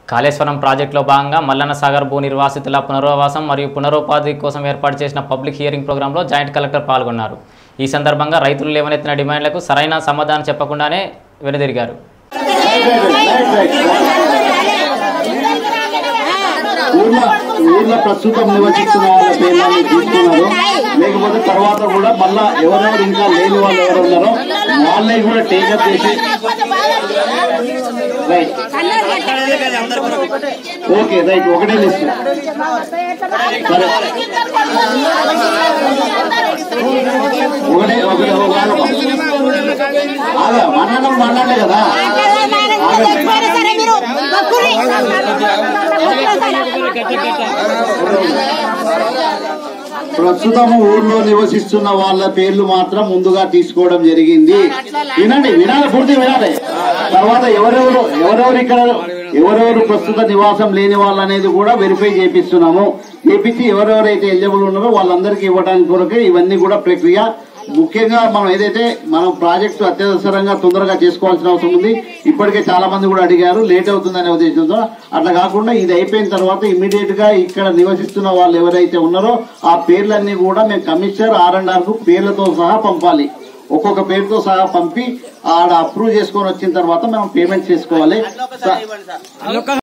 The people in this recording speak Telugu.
కాళేశ్వరం ప్రాజెక్టులో భాగంగా మల్లన్న సాగర్ భూ నిర్వాసితుల పునరావాసం మరియు పునరుపాధి కోసం ఏర్పాటు చేసిన పబ్లిక్ హియరింగ్ ప్రోగ్రాంలో జాయింట్ కలెక్టర్ పాల్గొన్నారు ఈ సందర్భంగా రైతులు లేవనెత్తిన డిమాండ్లకు సరైన సమాధానం చెప్పకుండానే వెనుదిరిగారు ఊర్లో ఊర్లో ప్రస్తుతం నివసిస్తున్న వాళ్ళ పేర్లని తీసుకున్నారు లేకపోతే తర్వాత కూడా మళ్ళా ఎవరెవరు ఇంకా లేని వాళ్ళు ఎవరు ఉన్నారో వాళ్ళని కూడా టేకప్ చేసి రైట్ ఓకే రైట్ ఒకటే లిస్ట్ సరే ఒకటే ఒకటే ఒక ఆగా మాట్లాడడం మాట్లాడలే కదా ప్రస్తుతం ఊర్లో నివసిస్తున్న వాళ్ళ పేర్లు మాత్రం ముందుగా తీసుకోవడం జరిగింది వినండి వినాలి పూర్తి వినాలి తర్వాత ఎవరెవరు ఎవరెవరు ఇక్కడ ఎవరెవరు ప్రస్తుత నివాసం లేని వాళ్ళు అనేది కూడా వెరిఫై చేపిస్తున్నాము చేపించి ఎవరెవరైతే ఎలిజిబుల్ ఉన్నారో వాళ్ళందరికీ ఇవ్వడానికి కొరకే ఇవన్నీ కూడా ప్రక్రియ ముఖ్యంగా మనం ఏదైతే మనం ప్రాజెక్టు అత్యవసరంగా తొందరగా చేసుకోవాల్సిన అవసరం ఉంది ఇప్పటికే చాలా మంది కూడా అడిగారు లేట్ అవుతుందనే ఉద్దేశంతో అట్లా కాకుండా ఇది అయిపోయిన తర్వాత ఇమీడియట్ గా ఇక్కడ నివసిస్తున్న వాళ్ళు ఎవరైతే ఉన్నారో ఆ పేర్లన్నీ కూడా మేము కమిషనర్ ఆర్ అండ్ ఆర్ కు పేర్లతో సహా పంపాలి ఒక్కొక్క పేరుతో సహా పంపి ఆడ అప్రూవ్ చేసుకొని వచ్చిన తర్వాత మనం పేమెంట్ చేసుకోవాలి